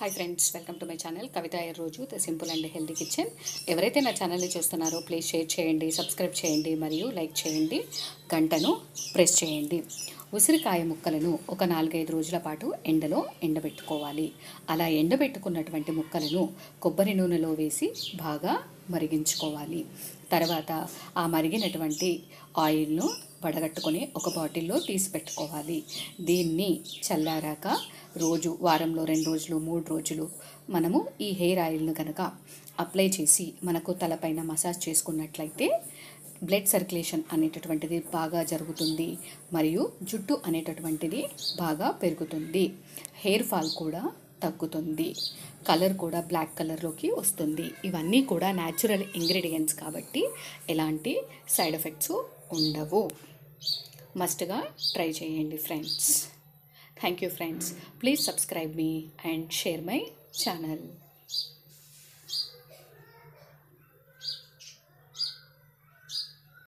hi friends welcome to my channel Kavitha Iyer రోజు the simple and healthy kitchen ఎవరైతే నా ఛానల్ని చూస్తున్నారో ప్లీజ్ షేర్ చేయండి సబ్స్క్రైబ్ చేయండి మరియు లైక్ చేయండి గంటను ప్రెస్ చేయండి ఉసిరికాయ ముక్కలను ఒక నాలుగైదు రోజుల పాటు ఎండలో ఎండబెట్టుకోవాలి అలా ఎండబెట్టుకున్నటువంటి ముక్కలను కొబ్బరి నూనెలో వేసి బాగా మరిగించుకోవాలి తర్వాత ఆ మరిగినటువంటి ఆయిల్ను వడగట్టుకొని ఒక బాటిల్లో తీసి పెట్టుకోవాలి దీన్ని చల్లారాక రోజు వారంలో రెండు రోజులు మూడు రోజులు మనము ఈ హెయిర్ ఆయిల్ను కనుక అప్లై చేసి మనకు తలపైన మసాజ్ చేసుకున్నట్లయితే బ్లడ్ సర్క్యులేషన్ అనేటటువంటిది బాగా జరుగుతుంది మరియు జుట్టు అనేటటువంటిది బాగా పెరుగుతుంది హెయిర్ ఫాల్ కూడా తగ్గుతుంది కలర్ కూడా బ్లాక్ కలర్లోకి వస్తుంది ఇవన్నీ కూడా న్యాచురల్ ఇంగ్రీడియంట్స్ కాబట్టి ఎలాంటి సైడ్ ఎఫెక్ట్స్ ఉండవు మస్ట్గా ట్రై చేయండి friends thank you friends please subscribe me and share my channel